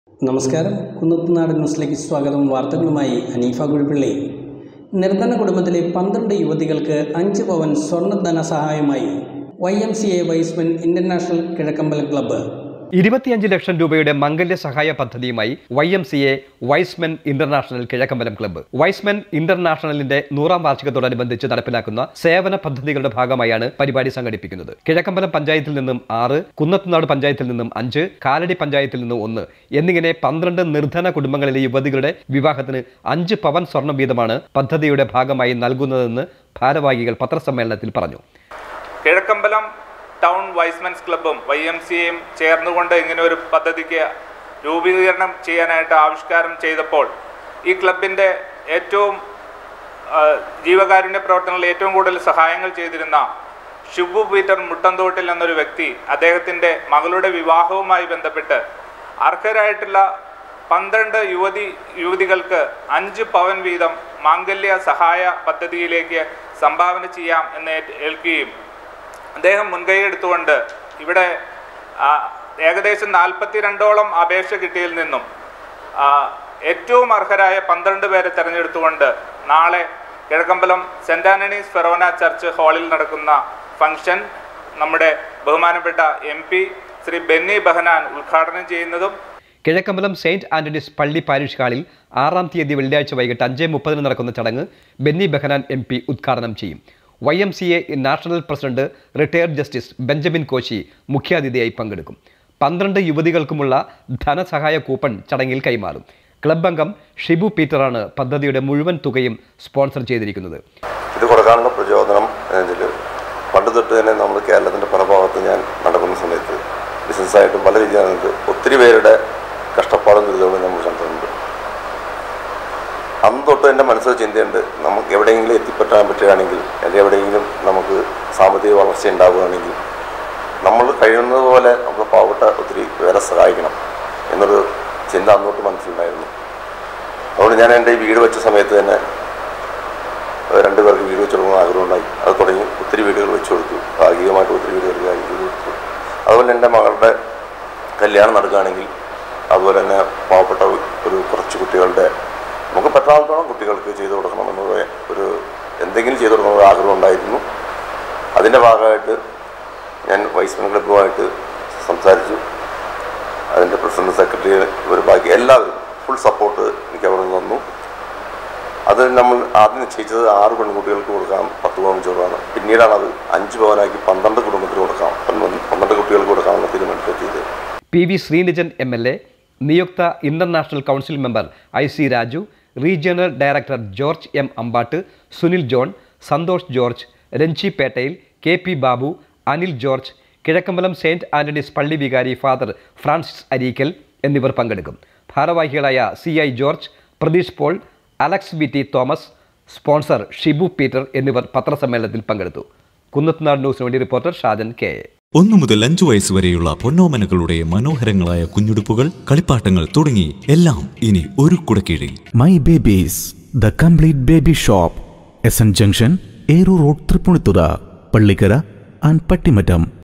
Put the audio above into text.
നമസ്കാരം കുന്നത്തുനാട് ന്യൂസിലേക്ക് സ്വാഗതം വാർത്തകളുമായി അനീഫ കുഴിപ്പിള്ളി നിർധന കുടുംബത്തിലെ പന്ത്രണ്ട് യുവതികൾക്ക് അഞ്ച് പവൻ സ്വർണ്ണ ധനസഹായമായി Y M C A Y's men international Kizhakkambalam club ഇരുപത്തിയഞ്ച് ലക്ഷം രൂപയുടെ മംഗല്യ സഹായ പദ്ധതിയുമായി Y M C A Y's men international Kizhakkambalam club Y's men ഇന്റർനാഷണലിന്റെ നൂറാം വാർഷികത്തോടനുബന്ധിച്ച് നടപ്പിലാക്കുന്ന സേവന പദ്ധതികളുടെ ഭാഗമായാണ് പരിപാടി സംഘടിപ്പിക്കുന്നത് കിഴക്കമ്പലം പഞ്ചായത്തിൽ നിന്നും ആറ് കുന്നത്തുനാട് പഞ്ചായത്തിൽ നിന്നും അഞ്ച് കാലടി പഞ്ചായത്തിൽ നിന്നും ഒന്ന് എന്നിങ്ങനെ പന്ത്രണ്ട് നിർധന കുടുംബങ്ങളിലെ യുവതികളുടെ വിവാഹത്തിന് അഞ്ച് പവൻ സ്വർണം വീതമാണ് പദ്ധതിയുടെ ഭാഗമായി നൽകുന്നതെന്ന് ഭാരവാഹികൾ പത്രസമ്മേളനത്തിൽ പറഞ്ഞു കിഴക്കമ്പലം ടൗൺ വൈസ്മെൻസ് ക്ലബ്ബും വൈ എം സി എയും ചേർന്നുകൊണ്ട് ഇങ്ങനെ ഒരു പദ്ധതിക്ക് രൂപീകരണം ചെയ്യാനായിട്ട് ആവിഷ്കാരം ചെയ്തപ്പോൾ ഈ ക്ലബിൻ്റെ ഏറ്റവും ആ, ജീവകാരുണ്യ പ്രവർത്തനങ്ങളിൽ ഏറ്റവും കൂടുതൽ സഹായങ്ങൾ ചെയ്തിരുന്ന ഷിബു പീറ്റർ മുട്ടന്തോട്ടിൽ എന്നൊരു വ്യക്തി അദ്ദേഹത്തിൻ്റെ മകളുടെ വിവാഹവുമായി ബന്ധപ്പെട്ട് അർഹരായിട്ടുള്ള പന്ത്രണ്ട് യുവതി യുവതികൾക്ക് അഞ്ച് പവൻ വീതം മാംഗല്യ സഹായ പദ്ധതിയിലേക്ക് സംഭാവന ചെയ്യാം എന്ന് ഏറ്റ് ഏൽക്കുകയും അദ്ദേഹം മുൻകൈ എടുത്തുകൊണ്ട് ഇവിടെ ആ, ഏകദേശം നാൽപ്പത്തി രണ്ടോളം അപേക്ഷ കിട്ടിയതിൽ നിന്നും ആ, ഏറ്റവും അർഹരായ പന്ത്രണ്ട് പേരെ തിരഞ്ഞെടുത്തുകൊണ്ട് നാളെ Kizhakkambalam Saint Antony's forane church ഹാളിൽ നടക്കുന്ന ഫംഗ്ഷൻ നമ്മുടെ ബഹുമാനപ്പെട്ട എം പി ശ്രീ ബെന്നി ബഹനാൻ ഉദ്ഘാടനം ചെയ്യുന്നതും കിഴക്കമ്പലം സെയിന്റ് ആന്റണീസ് പള്ളി പാരിഷ് ഹാളിൽ ആറാം തീയതി വെള്ളിയാഴ്ച വൈകിട്ട് അഞ്ച് മുപ്പതിന് നടക്കുന്ന ചടങ്ങ് ബെന്നി ബെഹനാൻ എം പി ഉദ്ഘാടനം ചെയ്യും Y M C A national president retired justice Benjamin Koshy മുഖ്യാതിഥിയായി പങ്കെടുക്കും പന്ത്രണ്ട് യുവതികൾക്കുമുള്ള ധനസഹായ കൂപ്പൺ ചടങ്ങിൽ കൈമാറും ക്ലബ് അംഗം ഷിബു പീറ്ററാണ് പദ്ധതിയുടെ മുഴുവൻ തുകയും സ്പോൺസർ ചെയ്തിരിക്കുന്നത് ഇത് കൊടുക്കാനുള്ള പ്രചോദനം ഇതിൽ പണ്ട് തൊട്ട് തന്നെ നമ്മൾ കേരളത്തിൻ്റെ പല ഭാഗത്ത് ഞാൻ നടക്കുന്ന സമയത്ത് ബിസിനസ്സായിട്ടും പല രീതിയിലുണ്ട് ഒത്തിരി പേരുടെ കഷ്ടപ്പാടും ദുരിതവും നമ്മൾ കണ്ടിട്ടുണ്ട് അന്ന് തൊട്ട് എൻ്റെ മനസ്സിൽ ചിന്തയുണ്ട് നമുക്ക് എവിടെയെങ്കിലും എത്തിപ്പെട്ടാൻ പറ്റുകയാണെങ്കിൽ അല്ലെങ്കിൽ എവിടെയെങ്കിലും നമുക്ക് സാമ്പത്തിക വളർച്ച ഉണ്ടാവുകയാണെങ്കിൽ നമ്മൾ കഴിയുന്നത് പോലെ നമുക്ക് പാവപ്പെട്ട ഒത്തിരി പേരെ സഹായിക്കണം എന്നൊരു ചിന്ത അന്നോട്ട് മനസ്സിലുണ്ടായിരുന്നു അതുകൊണ്ട് ഞാൻ എൻ്റെ ഈ വീട് വെച്ച സമയത്ത് തന്നെ രണ്ടുപേർക്ക് വീട് വെച്ച് കൊടുക്കണം ആഗ്രഹമുണ്ടായി അത് തുടങ്ങി ഒത്തിരി വീടുകൾ വെച്ച് കൊടുത്തു ഭാഗികമായിട്ട് ഒത്തിരി വീടുകൾക്ക് കാര്യം ചെയ്ത് കൊടുത്തു അതുപോലെ എൻ്റെ മകളുടെ കല്യാണം നടക്കുകയാണെങ്കിൽ അതുപോലെ തന്നെ പാവപ്പെട്ട ഒരു കുറച്ച് കുട്ടികളുടെ നമുക്ക് പറ്റാവുന്നതോളം കുട്ടികൾക്ക് ചെയ്തു കൊടുക്കണമെന്നുള്ള ഒരു എന്തെങ്കിലും ചെയ്തു കൊടുക്കണമെന്ന് ആഗ്രഹം ഉണ്ടായിരുന്നു അതിൻ്റെ ഭാഗമായിട്ട് ഞാൻ വൈസ്മെൻ ക്ലബ്ബുമായിട്ട് സംസാരിച്ചു അതിൻ്റെ പ്രസിഡന്റ് സെക്രട്ടറി ഒരു ബാക്കി എല്ലാവരും ഫുൾ സപ്പോർട്ട് എനിക്ക് അവിടെ നിന്ന് തന്നു അത് നമ്മൾ ആദ്യം നിശ്ചയിച്ചത് ആറ് പെൺകുട്ടികൾക്ക് കൊടുക്കാം പത്ത് പവൻ ചോറാണ് പിന്നീടാണ് അത് അഞ്ച് പവനാക്കി പന്ത്രണ്ട് കുടുംബത്തിന് കൊടുക്കാം പന്ത്രണ്ട് പന്ത്രണ്ട് കുട്ടികൾക്ക് കൊടുക്കാമെന്ന് തീരുമാനത്തിലെത്തിയത് P V Srinijan M L A നിയുക്ത international council member I C Raju regional director George M Ambattu Sunil John Santhosh George Ranji പേട്ടയിൽ K P Babu Anil George Kizhakkambalam Saint Antony's പള്ളി വികാരി ഫാദർ ഫ്രാൻസിസ് അരീക്കൽ എന്നിവർ പങ്കെടുക്കും ഭാരവാഹികളായ C I George Pratheesh Paul Alex V T Thomas sponsor Shibu Peter എന്നിവർ പത്രസമ്മേളനത്തിൽ പങ്കെടുത്തു കുന്നത്തുനാട് ന്യൂസിന് വേണ്ടി റിപ്പോർട്ടർ ഷാജൻ കെ എ ഒന്നു മുതൽ അഞ്ചു വയസ്സ് വരെയുള്ള പൊന്നോമനകളുടെ മനോഹരങ്ങളായ കുഞ്ഞുടുപ്പുകൾ കളിപ്പാട്ടങ്ങൾ തുടങ്ങി എല്ലാം ഇനി ഒരു കുടക്കീഴിൽ my babies the complete baby shop S N junction Eroor road Tripunithura Pallikkara and Pattimattom